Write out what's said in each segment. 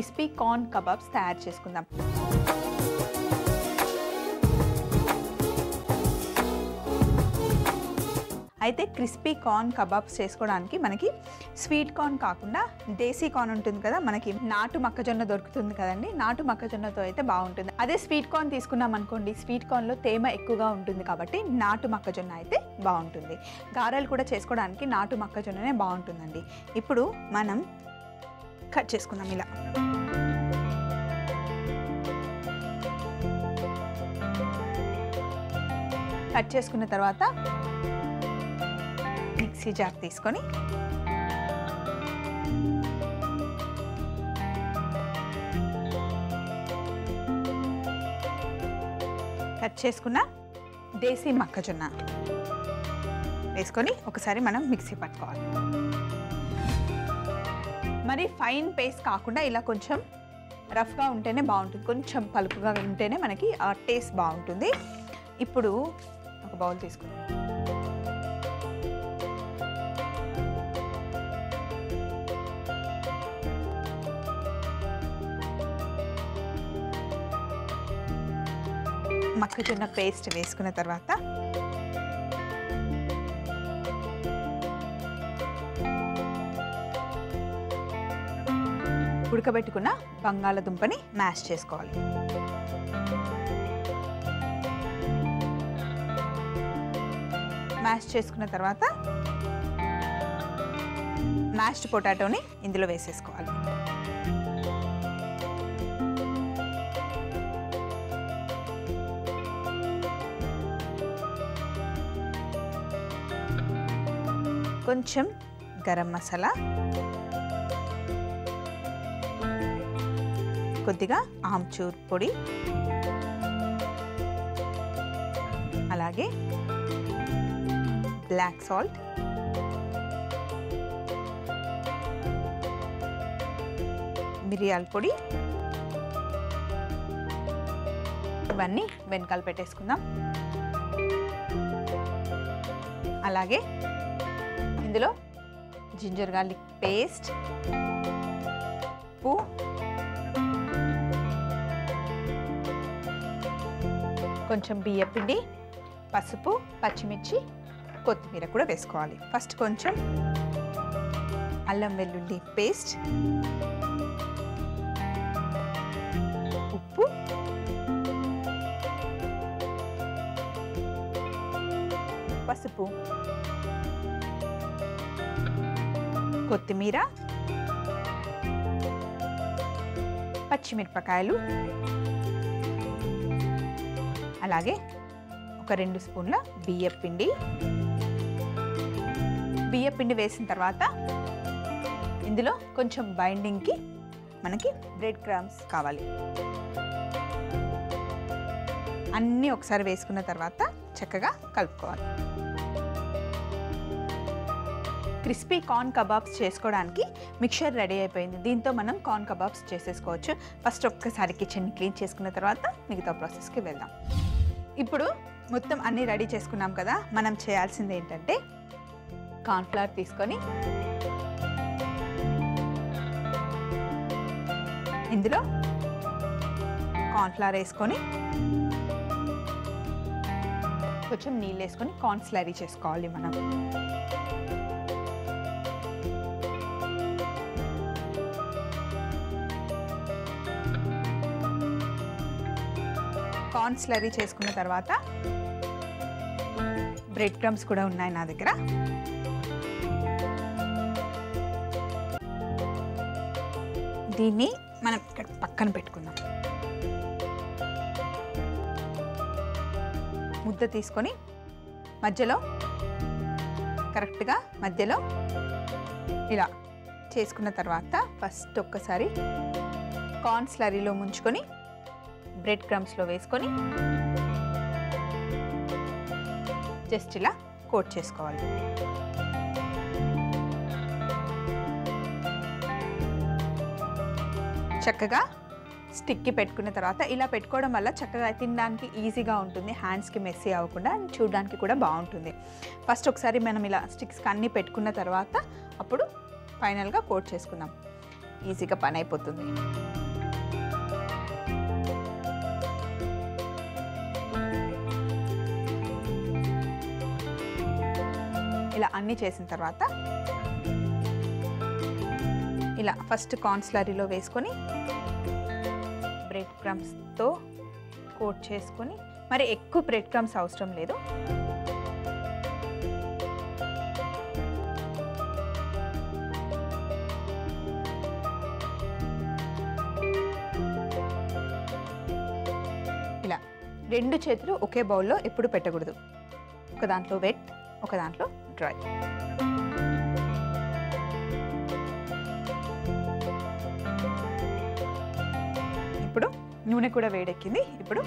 crispy corn kebabs తయారు చేసుకుందాం అయితే క్రిస్పీ కార్న్ కబాబ్స్ చేసుకోవడానికి మనకి స్వీట్ కార్న్ కాకుండా దేశీ కార్న్ ఉంటుంది కదా మనకి నాటు మొక్కజొన్న దొరుకుతుంది కదండి నాటు మొక్కజొన్నతో అయితే బాగుంటుంది అదే స్వీట్ కార్న్ తీసుకున్నాం అనుకోండి స్వీట్ కార్న్లో తేమ ఎక్కువగా ఉంటుంది కాబట్టి నాటు మొక్కజొన్న అయితే బాగుంటుంది గారెలు కూడా చేసుకోవడానికి నాటు మొక్కజొన్ననే బాగుంటుందండి ఇప్పుడు మనం కట్ చేసుకుందాం ఇలా కట్ చేసుకున్న తర్వాత మిక్సీ జార్ తీసుకొని కట్ చేసుకున్న దేశీ మొక్కజొన్న వేసుకొని ఒకసారి మనం మిక్సీ పట్టుకోవాలి మరి ఫైన్ పేస్ట్ కాకుండా ఇలా కొంచెం రఫ్గా ఉంటేనే బాగుంటుంది కొంచెం పలుపుగా ఉంటేనే మనకి ఆ టేస్ట్ బాగుంటుంది ఇప్పుడు ఒక బౌల్ తీసుకుందాం మొక్కజొన్న పేస్ట్ వేసుకున్న తర్వాత ఉడకబెట్టుకున్న బంగాళదుంపని మ్యాష్ చేసుకోవాలి మ్యాష్ చేసుకున్న తర్వాత మ్యాష్డ్ పొటాటోని ఇందులో వేసేసుకోవాలి కొంచెం గరం మసాలా కొద్దిగా ఆమ్చూర్ పొడి అలాగే బ్లాక్ సాల్ట్ మిరియాల పొడి ఇవన్నీ వెనకాల పెట్టేసుకుందాం అలాగే ఇందులో జింజర్ గార్లిక్ పేస్ట్ ఉప్పు కొంచెం బియ్య పిండి పసుపు పచ్చిమిర్చి కొత్తిమీర కూడా వేసుకోవాలి ఫస్ట్ కొంచెం అల్లం వెల్లుల్లి పేస్ట్ ఉప్పు పసుపు కొత్తిమీర పచ్చిమిరపకాయలు అలాగే ఒక రెండు స్పూన్ల బియ్యం పిండి బియ్యం పిండి వేసిన తర్వాత ఇందులో కొంచెం బైండింగ్కి మనకి బ్రెడ్ క్రమ్స్ కావాలి అన్నీ ఒకసారి వేసుకున్న తర్వాత చక్కగా కలుపుకోవాలి క్రిస్పీ కార్న్ కబాబ్స్ చేసుకోవడానికి మిక్చర్ రెడీ అయిపోయింది దీంతో మనం కార్న్ కబాబ్స్ చేసేసుకోవచ్చు ఫస్ట్ ఒక్కసారి కిచెన్ని క్లీన్ చేసుకున్న తర్వాత మిగతా ప్రాసెస్కి వెళ్దాం ఇప్పుడు మొత్తం అన్నీ రెడీ చేసుకున్నాం కదా మనం చేయాల్సింది ఏంటంటే కార్న్ఫ్లవర్ తీసుకొని ఇందులో కార్న్ఫ్లవర్ వేసుకొని కొంచెం నీళ్ళు వేసుకొని కార్న్ స్లరీ చేసుకోవాలి మనం కార్న్ స్లరీ చేసుకున్న తర్వాత బ్రెడ్ క్రమ్స్ కూడా ఉన్నాయి నా దగ్గర దీన్ని మనం ఇక్కడ పక్కన పెట్టుకుందాం ముద్ద తీసుకొని మధ్యలో కరెక్ట్గా మధ్యలో ఇలా చేసుకున్న తర్వాత ఫస్ట్ ఒక్కసారి కార్న్ స్లరీలో ముంచుకొని బ్రెడ్ క్రమ్స్లో వేసుకొని జస్ట్ ఇలా కోట్ చేసుకోవాలి చక్కగా స్టిక్కి పెట్టుకున్న తర్వాత ఇలా పెట్టుకోవడం వల్ల చక్కగా తినడానికి ఈజీగా ఉంటుంది హ్యాండ్స్కి మెస్సీ అవ్వకుండా అండ్ చూడడానికి కూడా బాగుంటుంది ఫస్ట్ ఒకసారి మనం ఇలా స్టిక్స్కి అన్నీ పెట్టుకున్న తర్వాత అప్పుడు ఫైనల్గా కోట్ చేసుకుందాం ఈజీగా పని అయిపోతుంది ఇలా అన్నీ చేసిన తర్వాత ఇలా ఫస్ట్ కార్న్ స్లరీలో వేసుకొని బ్రెడ్ క్రమ్స్తో కోట్ చేసుకొని మరి ఎక్కువ బ్రెడ్ క్రమ్స్ అవసరం లేదు ఇలా రెండు చేతులు ఒకే బౌల్లో ఎప్పుడు పెట్టకూడదు ఒక దాంట్లో వెట్ ఒక దాంట్లో డ్రై ఇప్పుడు నూనె కూడా వేడెక్కింది ఇప్పుడు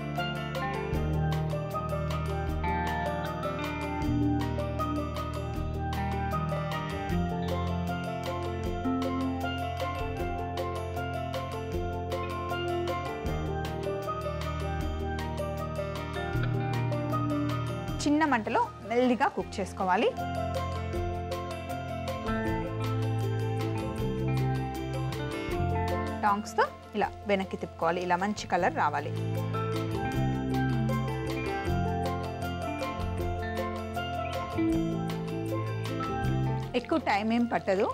చిన్న మంటలో మెల్లిగా కుక్ చేసుకోవాలి టాంగ్స్తో ఇలా వెనక్కి తిప్పుకోవాలి ఇలా మంచి కలర్ రావాలి ఎక్కువ టైం ఏం పట్టదు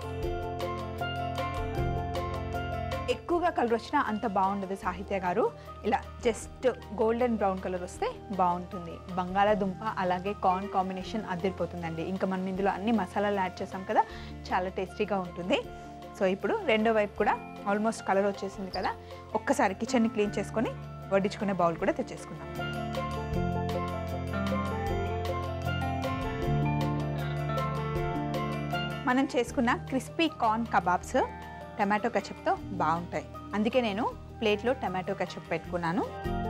ఎక్కువగా కలర్ వచ్చినా అంత బాగుండదు సాహిత్య గారు ఇలా జస్ట్ గోల్డెన్ బ్రౌన్ కలర్ వస్తే బాగుంటుంది బంగాళాదుంప అలాగే కార్న్ కాంబినేషన్ అద్దరిపోతుందండి ఇంకా మనం ఇందులో అన్ని మసాలాలు యాడ్ చేసాం కదా చాలా టేస్టీగా ఉంటుంది సో ఇప్పుడు రెండో వైపు కూడా ఆల్మోస్ట్ కలర్ వచ్చేసింది కదా ఒక్కసారి కిచెన్ని క్లీన్ చేసుకొని వడ్డించుకునే బౌల్ కూడా తెచ్చేసుకుందాం మనం చేసుకున్న క్రిస్పీ కార్న్ కబాబ్స్ టమాటో కెచప్తో బాగుంటాయి అందుకే నేను ప్లేట్లో టమాటో కెచప్ పెట్టుకున్నాను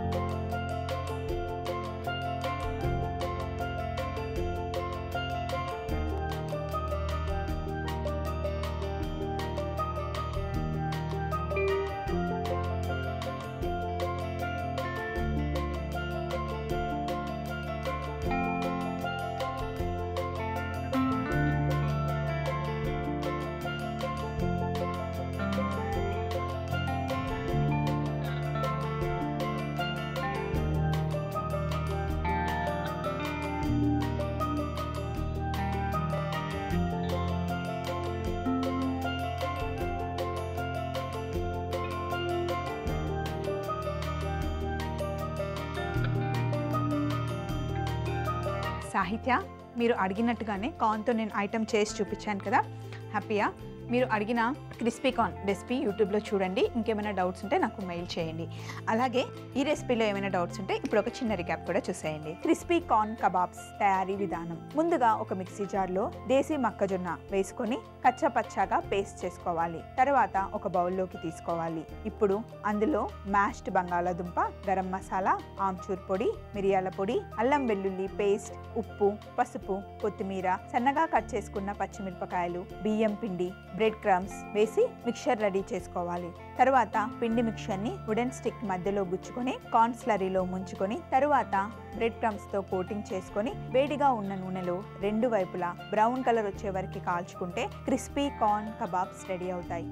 సాహిత్య మీరు అడిగినట్టుగానే కార్న్తో నేను ఐటెం చేసి చూపించాను కదా హ్యాపీయా మీరు అడిగిన క్రిస్పీ కార్న్ రెసిపీ యూట్యూబ్లో చూడండి ఇంకేమైనా డౌట్స్ ఉంటే నాకు మెయిల్ చేయండి అలాగే ఈ రెసిపీలో ఏమైనా డౌట్స్ ఉంటే ఇప్పుడు ఒక చిన్న రికాప్ కూడా చూసేయండి క్రిస్పీ కార్న్ కబాబ్స్ తయారీ విధానం ముందుగా ఒక మిక్సీ జార్లో దేశీ మొక్కజొన్న వేసుకొని కచ్చా పచ్చాగా పేస్ట్ చేసుకోవాలి తర్వాత ఒక బౌల్లోకి తీసుకోవాలి ఇప్పుడు అందులో మ్యాష్డ్ బంగాళాదుంప గరం మసాలా ఆమ్చూర్ పొడి మిరియాల పొడి అల్లం వెల్లుల్లి పేస్ట్ ఉప్పు పసుపు కొత్తిమీర సన్నగా కట్ చేసుకున్న పచ్చిమిరపకాయలు బియ్యం పిండి బ్రెడ్ క్రమ్స్ వేసి మిక్చర్ రెడీ చేసుకోవాలి తరువాత పిండి మిక్చర్ని వుడెన్ స్టిక్ మధ్యలో గుచ్చుకొని కార్న్ స్లరీలో ముంచుకొని తరువాత బ్రెడ్ క్రమ్స్ తో కోటింగ్ చేసుకొని వేడిగా ఉన్న నూనెలో రెండు వైపులా బ్రౌన్ కలర్ వచ్చే వరకు కాల్చుకుంటే క్రిస్పీ కార్న్ కబాబ్స్ రెడీ అవుతాయి